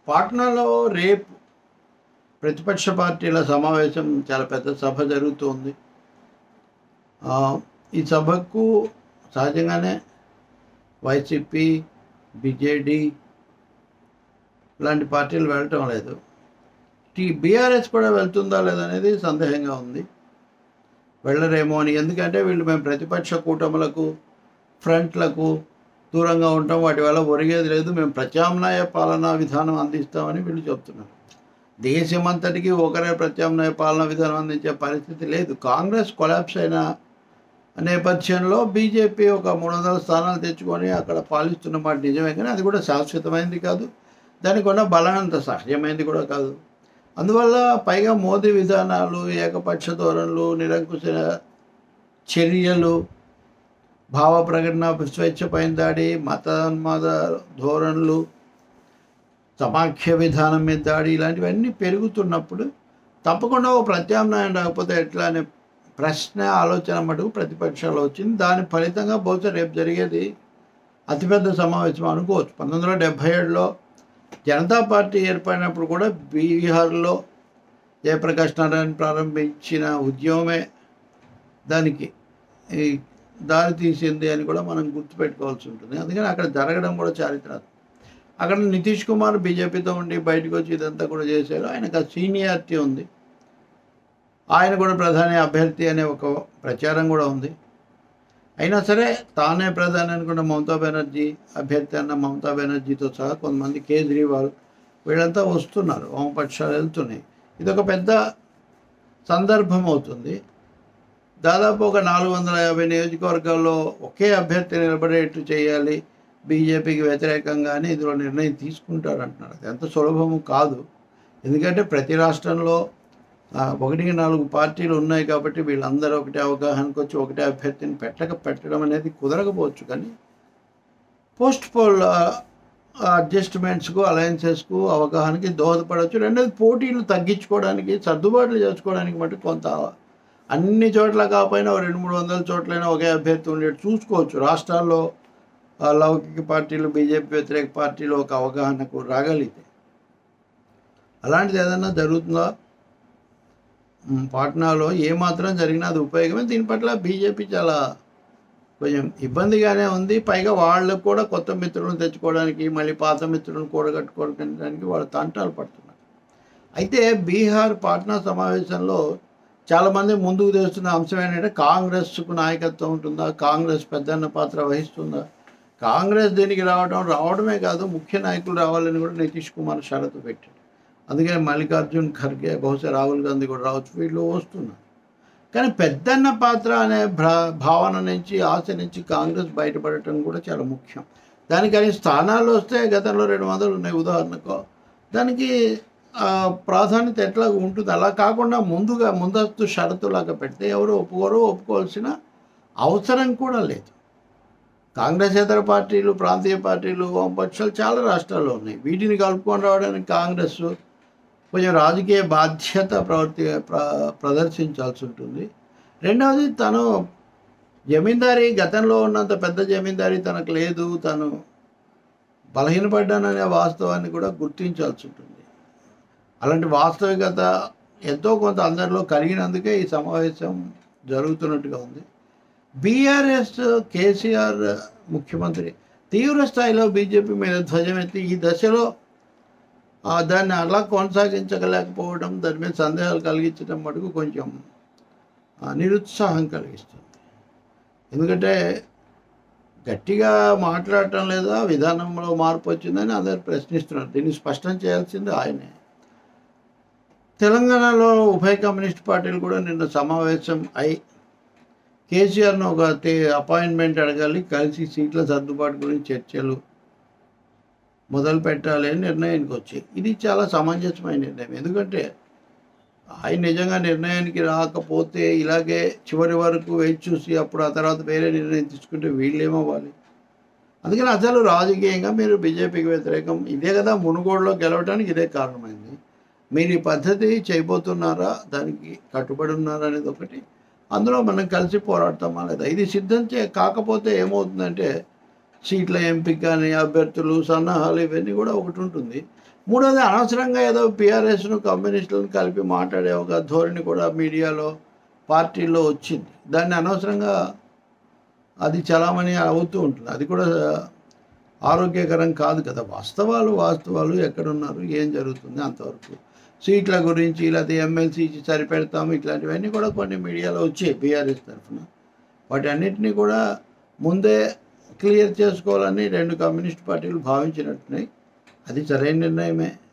పాట్నాలో రేపు ప్రతిపక్ష పార్టీల సమావేశం చాలా పెద్ద సభ జరుగుతుంది ఆ, ఈ సభకు సహజంగానే వైసీపీ బీజేడీ లాంటి పార్టీలు వెళ్ళటం లేదు టీ బీఆర్ఎస్ కూడా వెళ్తుందా లేదనేది సందేహంగా ఉంది వెళ్ళరేమో అని ఎందుకంటే వీళ్ళు మేము ప్రతిపక్ష కూటములకు ఫ్రంట్లకు దూరంగా ఉంటాం వాటి వల్ల ఒరిగేది లేదు మేము ప్రత్యామ్నాయ పాలనా విధానం అందిస్తామని వీళ్ళు చెప్తున్నారు దేశమంతటికి ఒకరే ప్రత్యామ్నాయ పాలనా విధానం అందించే పరిస్థితి లేదు కాంగ్రెస్ కొలాప్స్ అయిన నేపథ్యంలో బీజేపీ ఒక మూడు వందల స్థానాలు తెచ్చుకొని అక్కడ పాలిస్తున్న మాట నిజమే కానీ అది కూడా శాశ్వతమైనది కాదు దానికి ఉన్న బలనంత సహజమైనది కూడా కాదు అందువల్ల పైగా మోదీ విధానాలు ఏకపక్ష ధోరణులు నిరంకుశ చర్యలు భావ ప్రకటన స్వేచ్ఛపైన దాడి మతోన్మాద ధోరణులు సమాఖ్య విధానం మీద దాడి ఇలాంటివన్నీ పెరుగుతున్నప్పుడు తప్పకుండా ఒక ప్రత్యామ్నాయం రాకపోతే ఎట్లా అనే ప్రశ్న ఆలోచన మటుకు ప్రతిపక్షాలు వచ్చింది దాని ఫలితంగా బహుశా రేపు జరిగేది అతిపెద్ద సమావేశం అనుకోవచ్చు పంతొమ్మిది వందల డెబ్భై ఏడులో జనతా పార్టీ ఏర్పడినప్పుడు కూడా బీహార్లో జయప్రకాష్ నారాయణ ప్రారంభించిన ఉద్యమమే దానికి ఈ దారి తీసింది అని కూడా మనం గుర్తుపెట్టుకోవాల్సి ఉంటుంది అందుకని అక్కడ జరగడం కూడా చారిత్రాత్మకం అక్కడ నితీష్ కుమార్ బీజేపీతో ఉండి బయటకు వచ్చి ఇదంతా కూడా చేశారు ఆయనకు ఆ సీనియారిటీ ఉంది ఆయన కూడా ప్రధాని అభ్యర్థి అనే ఒక ప్రచారం కూడా ఉంది అయినా సరే తానే ప్రధాని అనుకున్న మమతా బెనర్జీ అభ్యర్థి అన్న మమతా బెనర్జీతో సహా కొంతమంది కేజ్రీవాల్ వీళ్ళంతా వస్తున్నారు వామపక్షాలు వెళ్తున్నాయి ఇది ఒక పెద్ద సందర్భం అవుతుంది దాదాపు ఒక నాలుగు వందల యాభై నియోజకవర్గాల్లో ఒకే అభ్యర్థి నిలబడేట్టు చేయాలి బీజేపీకి వ్యతిరేకంగానే ఇందులో నిర్ణయం తీసుకుంటారు అంటున్నారు అది ఎంత సులభము కాదు ఎందుకంటే ప్రతి రాష్ట్రంలో ఆ, ఒకటికి నాలుగు పార్టీలు ఉన్నాయి కాబట్టి వీళ్ళందరూ ఒకటే అవగాహనకు వచ్చి ఒకటే అభ్యర్థిని పెట్టక పెట్టడం అనేది కుదరకపోవచ్చు కానీ పోస్ట్ పోల్ అడ్జస్ట్మెంట్స్కు అలయన్సెస్కు అవగాహనకి దోహదపడవచ్చు రెండోది పోటీలు తగ్గించుకోవడానికి సర్దుబాట్లు చేసుకోవడానికి మటు కొంత అన్ని చోట్ల కాకపోయినా ఓ రెండు మూడు వందల చోట్లైనా ఒకే అభ్యర్థి ఉండేట్టు చూసుకోవచ్చు రాష్ట్రాల్లో ఆ, లౌకిక పార్టీలు బీజేపీ వ్యతిరేక పార్టీలు ఒక అవగాహనకు రాగలిగితే అలాంటిది ఏదైనా జరుగుతుందా మ్, పాట్నాలో ఏమాత్రం జరిగినా అది ఉపయోగమే దీని పట్ల బీజేపీ చాలా కొంచెం ఇబ్బందిగానే ఉంది పైగా వాళ్ళకు కూడా కొత్త మిత్రులను తెచ్చుకోవడానికి మళ్ళీ పాత మిత్రులను కూడగట్టుకోవడానికి వాళ్ళు తంటాలు పడుతున్నారు అయితే బీహార్ పాట్నా సమావేశంలో చాలామంది ముందుకు తెస్తున్న అంశం ఏంటంటే కాంగ్రెస్కు నాయకత్వం ఉంటుందా కాంగ్రెస్ పెద్దన్న పాత్ర వహిస్తుందా కాంగ్రెస్ దీనికి రావడం రావడమే కాదు ముఖ్య నాయకులు రావాలని కూడా నితీష్ కుమార్ షరతు పెట్టాడు అందుకని మల్లికార్జున్ ఖర్గే బహుశా రాహుల్ గాంధీ కూడా రావచ్చు వీళ్ళు వస్తున్నారు కానీ పెద్దన్న పాత్ర అనే భ్రా భావన నుంచి ఆశ నుంచి కాంగ్రెస్ బయటపడటం కూడా చాలా ముఖ్యం దానికని స్థానాలు వస్తే గతంలో రెండు వందలు ఉన్నాయి ఉదాహరణకు దానికి ఆ, ప్రాధాన్యత ఎట్లా ఉంటుంది అలా కాకుండా ముందుగా ముందస్తు షరతులాగా పెడితే ఎవరు ఒప్పుకోరు ఒప్పుకోవాల్సిన అవసరం కూడా లేదు కాంగ్రెస్ ఇతర పార్టీలు ప్రాంతీయ పార్టీలు వామపక్షాలు చాలా రాష్ట్రాల్లో ఉన్నాయి వీటిని కలుపుకొని రావడానికి కాంగ్రెస్ కొంచెం రాజకీయ బాధ్యత ప్రవర్తి ప్ర ప్రదర్శించాల్సి ఉంటుంది రెండవది తను జమీందారీ గతంలో ఉన్నంత పెద్ద జమీందారీ తనకు లేదు తను బలహీనపడ్డాననే వాస్తవాన్ని కూడా గుర్తించాల్సి ఉంటుంది అలాంటి వాస్తవికత ఎంతో కొంత అందరిలో కలిగినందుకే ఈ సమావేశం జరుగుతున్నట్టుగా ఉంది బీఆర్ఎస్ కేసీఆర్ ముఖ్యమంత్రి తీవ్ర స్థాయిలో బీజేపీ మీద ధ్వజమెత్తి ఈ దశలో ఆ, దాన్ని అలా కొనసాగించగలేకపోవడం దాని మీద సందేహాలు కలిగించడం మటుకు కొంచెం ఆ, నిరుత్సాహం కలిగిస్తుంది ఎందుకంటే గట్టిగా మాట్లాడటం లేదా విధానంలో మార్పు వచ్చిందని అందరు ప్రశ్నిస్తున్నారు దీన్ని స్పష్టం చేయాల్సింది ఆయనే తెలంగాణలో ఉభయ కమ్యూనిస్ట్ పార్టీలు కూడా నిన్న సమావేశం అయి కేసీఆర్ను ఒక తే- అపాయింట్మెంట్ అడగాలి కలిసి సీట్ల సర్దుబాటు గురించి చర్చలు మొదలు పెట్టాలి అని నిర్ణయానికి వచ్చాయి ఇది చాలా సమంజసమైన నిర్ణయం ఎందుకంటే ఆయన నిజంగా నిర్ణయానికి రాకపోతే ఇలాగే చివరి వరకు వేచి చూసి అప్పుడు ఆ తర్వాత వేరే నిర్ణయం తీసుకుంటే వీళ్ళేమవ్వాలి అందుకని అసలు రాజకీయంగా మీరు బీజేపీకి వ్యతిరేకం ఇదే కదా మునుగోడులో గెలవడానికి ఇదే కారణమైంది మీరు ఈ పద్ధతి చేయబోతున్నారా దానికి కట్టుబడి ఉన్నారా అనేది ఒకటి అందులో మనం కలిసి పోరాడతామా లేదా ఇది సిద్ధం చే కాకపోతే ఏమవుతుందంటే సీట్ల ఎంపిక అని అభ్యర్థులు సన్నాహాలు ఇవన్నీ కూడా ఒకటి ఉంటుంది మూడోది అనవసరంగా ఏదో బీఆర్ఎస్ను కమ్యూనిస్టులను కలిపి మాట్లాడే ఒక ధోరణి కూడా మీడియాలో పార్టీలో వచ్చింది దాన్ని అనవసరంగా అది చలామణి అవుతూ ఉంటుంది అది కూడా ఆరోగ్యకరం కాదు కదా వాస్తవాలు వాస్తవాలు ఎక్కడున్నారు ఏం జరుగుతుంది అంతవరకు సీట్ల గురించి లేకపోతే ఎమ్మెల్సీ సరిపెడతాము ఇట్లాంటివన్నీ కూడా కొన్ని మీడియాలో వచ్చాయి బీఆర్ఎస్ తరఫున వాటి అన్నిటినీ కూడా ముందే క్లియర్ చేసుకోవాలని రెండు కమ్యూనిస్ట్ పార్టీలు భావించినట్టున్నాయి అది సరైన నిర్ణయమే